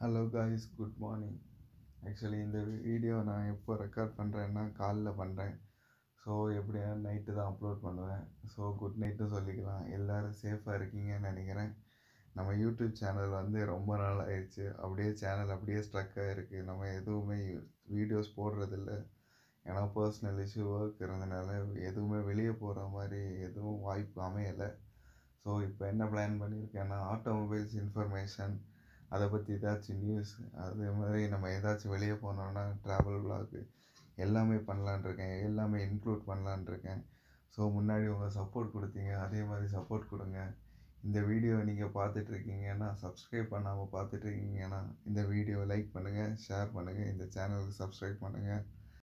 hello guys good morning actually இந்த video நான் எப்போ ரெக்கார்ட் பண்ணுறேன்னா காலைல பண்ணுறேன் ஸோ எப்படியா நைட்டு தான் அப்லோட் பண்ணுவேன் ஸோ குட் நைட்டு சொல்லிக்கலாம் எல்லோரும் சேஃபாக இருக்கீங்கன்னு நினைக்கிறேன் நம்ம யூடியூப் சேனல் வந்து ரொம்ப நாள் ஆயிடுச்சு அப்படியே சேனல் அப்படியே ஸ்ட்ரக் ஆகிருக்கு நம்ம எதுவுமே வீடியோஸ் போடுறதில்ல ஏன்னா பர்சனல் இஷ்யூ ஒர்க் இருந்தனால எதுவுமே வெளியே போகிற மாதிரி எதுவும் வாய்ப்பு அமையலை ஸோ இப்போ என்ன பிளான் பண்ணியிருக்கேன்னா ஆட்டோமொபைல்ஸ் இன்ஃபர்மேஷன் அதை பற்றி ஏதாச்சும் நியூஸ் அதே மாதிரி நம்ம ஏதாச்சும் வெளியே போனோம்னா ட்ராவல் vlog எல்லாமே பண்ணலான் இருக்கேன் எல்லாமே இன்க்ளூட் பண்ணலான் இருக்கேன் ஸோ முன்னாடி உங்கள் சப்போர்ட் கொடுத்தீங்க அதே மாதிரி சப்போர்ட் கொடுங்க இந்த வீடியோ நீங்கள் பார்த்துட்ருக்கீங்கன்னா சப்ஸ்கிரைப் பண்ணாமல் பார்த்துட்ருக்கீங்கன்னா இந்த வீடியோவை லைக் பண்ணுங்கள் ஷேர் பண்ணுங்கள் இந்த சேனலுக்கு சப்ஸ்கிரைப் பண்ணுங்கள்